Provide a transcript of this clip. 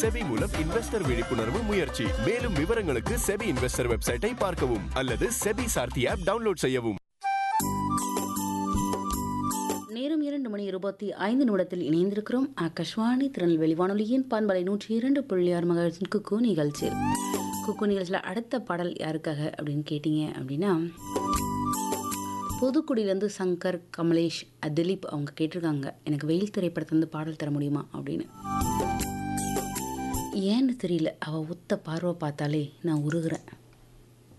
SEBI மூலம் investor விழிப்புணர்வு முயற்சி மேலும் விவரங்களுக்கு செபி இன்வெஸ்டர் வெப்சைட்டை பார்க்கவும் அல்லது செபி சார்த்தி ஆப் டவுன்லோட் செய்யவும் நேரம் இரண்டு மணி இருபத்தி ஐந்து நிமிடத்தில் இணைந்திருக்கிறோம் ஆகாஷ்வாணி திருநெல்வேலி வானொலியின் பண்பலை நூற்றி இரண்டு புள்ளி ஆறு மகிழ்ச்சியின் குக்கு நிகழ்ச்சியில் குக்கு நிகழ்ச்சியில் அடுத்த பாடல் யாருக்காக அப்படின்னு கேட்டிங்க அப்படின்னா புதுக்குடியிலேருந்து சங்கர் கமலேஷ் திலீப் அவங்க கேட்டிருக்காங்க எனக்கு வெயில் திரைப்படத்துலேருந்து பாடல் தர முடியுமா அப்படின்னு ஏன்னு தெரியல அவள் ஒத்த பார்வை பார்த்தாலே நான் உருகுறேன்